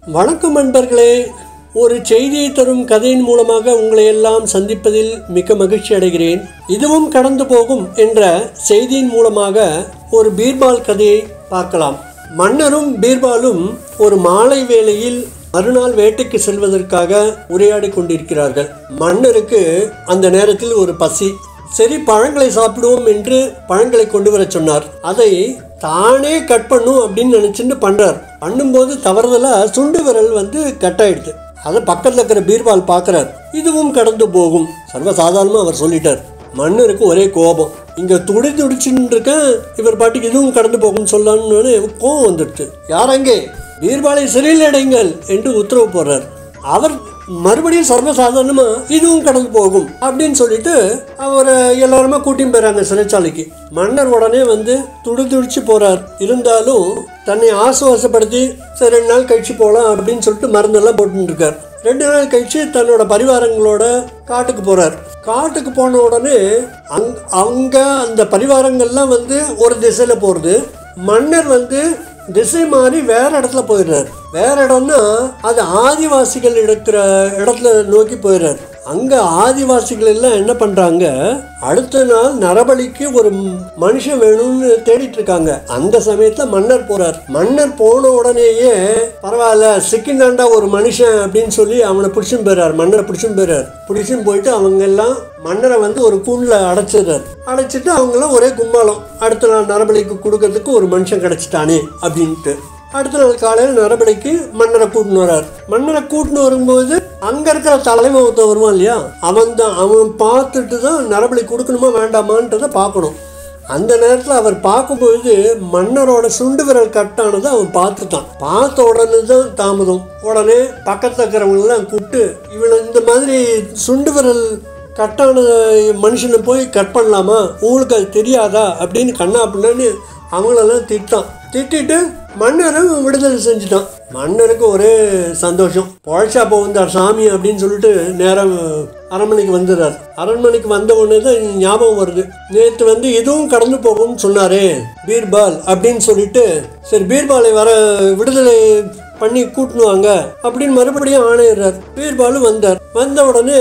வணக்கம் நண்பர்களே ஒரு செய்தியை தரும் கதையின் மூலமாக உங்களை எல்லாம் சந்திப்பதில் மிக்க மகிழ்ச்சி அடைகிறேன் இதுவும் கடந்து போகும் என்ற செய்தியின் மூலமாக ஒரு பீர்பால் கதையை பார்க்கலாம் மன்னரும் பீர்பாலும் ஒரு மாலை வேளையில் மறுநாள் வேட்டைக்கு செல்வதற்காக உரையாடி கொண்டிருக்கிறார்கள் மன்னருக்கு அந்த நேரத்தில் ஒரு பசி சரி பழங்களை சாப்பிடுவோம் என்று பழங்களை கொண்டு வர சொன்னார் அதை தானே கட் பண்ணும் அப்படின்னு நினச்சிட்டு பண்ணுறார் பண்ணும்போது தவறுதலாக சுண்டு விரல் வந்து கட் ஆயிடுது அதை பக்கத்தில் இருக்கிற பீர்பால் பார்க்குறார் இதுவும் கடந்து போகும் சர்வசாதாரணமாக அவர் சொல்லிட்டார் மன்னருக்கு ஒரே கோபம் இங்கே துடி துடிச்சுன்னு இருக்கேன் இவர் பாட்டுக்கு இதுவும் கடந்து போகும்னு சொல்லலாம்னு கோபம் வந்துடுச்சு யார் அங்கே பீர்பாலை சிறையில் அடைங்கள் என்று உத்தரவு போடுறார் அவர் மறுபடியும் சர்வசாதாரணமாக இதுவும் கடந்து போகும் அப்படின்னு சொல்லிட்டு அவரை எல்லாருமே கூட்டின்னு போயிறாங்க சிறைச்சாலைக்கு மன்னர் உடனே வந்து துடி துடிச்சு போறார் இருந்தாலும் தன்னை ஆசுவாசப்படுத்தி சரி ரெண்டு நாள் கழிச்சு போகலாம் அப்படின்னு சொல்லிட்டு மருந்தெல்லாம் போட்டுன்னு இருக்கார் ரெண்டு நாள் கழிச்சு தன்னோட பரிவாரங்களோட காட்டுக்கு போறார் காட்டுக்கு போன உடனே அங் அங்கே அந்த பரிவாரங்கள்லாம் வந்து ஒரு திசையில் போகிறது மன்னர் வந்து திசை மாறி வேற இடத்துல போயிடுறார் வேற இடம்னா அது ஆதிவாசிகள் இருக்கிற இடத்துல நோக்கி போயிடுறார் அங்க ஆதிவாசிகள் எல்லாம் என்ன பண்றாங்க அடுத்த நாள் நரபலிக்கு ஒரு மனுஷன் வேணும்னு தேடிட்டு இருக்காங்க அந்த சமயத்துல மன்னர் போறார் மன்னர் போன உடனேயே பரவாயில்ல சிக்கிண்டாண்டா ஒரு மனுஷன் அப்படின்னு சொல்லி அவனை பிடிச்சும் போயிறார் மன்னரை பிடிச்சும் போயிறார் பிடிச்சும் போயிட்டு அவங்க எல்லாம் மன்னரை வந்து ஒரு கூண்டில் அடைச்சிடுறார் அடைச்சிட்டு அவங்களாம் ஒரே கும்பாலம் அடுத்த நாள் நரபலிக்கு கொடுக்கறதுக்கு ஒரு மனுஷன் கிடச்சிட்டானே அப்படின்ட்டு அடுத்த நாள் காலையில் நரபலிக்கு மன்னரை கூட்டின்னு வர்றார் மன்னரை கூட்டின்னு வரும்போது அங்கே இருக்கிற தலைவன் ஒருத்தன் வருவான் இல்லையா அவன் தான் அவன் பார்த்துட்டு தான் நரபலி கொடுக்கணுமா வேண்டாமான்றதை பார்க்கணும் அந்த நேரத்தில் அவர் பார்க்கும்பொழுது மன்னரோட சுண்டு விரல் கட்டானதை அவன் பார்த்துட்டான் பார்த்த உடனே தான் தாமதம் உடனே பக்கத்தில் இருக்கிறவங்களெல்லாம் கூப்பிட்டு இவனை இந்த மாதிரி சுண்டு விரல் கட்டான மனுஷனை போய் கட் பண்ணலாமா உங்களுக்கு அது தெரியாதா அப்படின்னு கண்ணா அப்படின்னு அவங்களெல்லாம் திட்டான் திட்டிட்டு மன்னரும் விடுதலை செஞ்சுட்டான் மன்னருக்கு ஒரே சந்தோஷம் பொழைச்சா போந்தார் சாமி அப்படின்னு சொல்லிட்டு நேரம் அரண்மனைக்கு வந்துடுறார் அரண்மனைக்கு வந்த உடனே தான் ஞாபகம் வருது நேற்று வந்து இதுவும் கடந்து போகும்னு சொன்னாரே பீர்பால் அப்படின்னு சொல்லிட்டு சரி பீர்பாலை வர விடுதலை பண்ணி கூட்டுனுவாங்க அப்படின்னு மறுபடியும் ஆணையிடுறார் பீர்பாலும் வந்தார் வந்த உடனே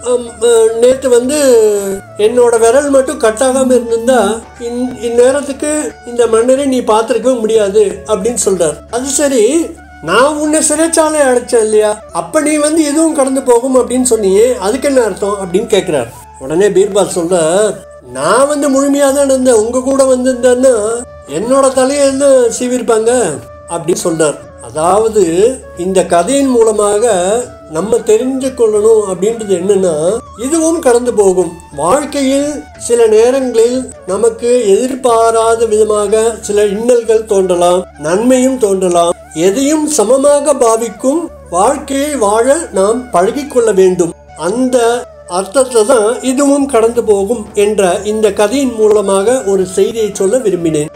நேற்று வந்து என்னோட விரல் மட்டும் கட்டாகாமல் இருந்திருந்தா இந் இந்நேரத்துக்கு இந்த மன்னரை நீ பார்த்துருக்கவே முடியாது அப்படின்னு சொல்றார் அது சரி நான் உன்னை சிறைச்சாலை அடைச்சேன் இல்லையா அப்ப நீ வந்து எதுவும் கடந்து போகும் அப்படின்னு சொன்னியே அதுக்கு என்ன அர்த்தம் அப்படின்னு கேட்குறார் உடனே பீர்பால் சொல்ல நான் வந்து முழுமையாக தான் இருந்தேன் உங்க கூட வந்திருந்தேன்னா என்னோட தலையை என்ன சீவிருப்பாங்க அப்படின்னு சொல்றார் அதாவது இந்த கதையின் மூலமாக நம்ம தெரிந்து கொள்ளணும் அப்படின்றது என்னன்னா இதுவும் கடந்து போகும் வாழ்க்கையில் சில நேரங்களில் நமக்கு எதிர்பாராத விதமாக சில இன்னல்கள் தோன்றலாம் நன்மையும் தோன்றலாம் எதையும் சமமாக பாவிக்கும் வாழ்க்கையை வாழ நாம் பழகிக்கொள்ள வேண்டும் அந்த அர்த்தத்தை தான் இதுவும் கடந்து போகும் என்ற இந்த கதையின் மூலமாக ஒரு செய்தியை சொல்ல விரும்பினேன்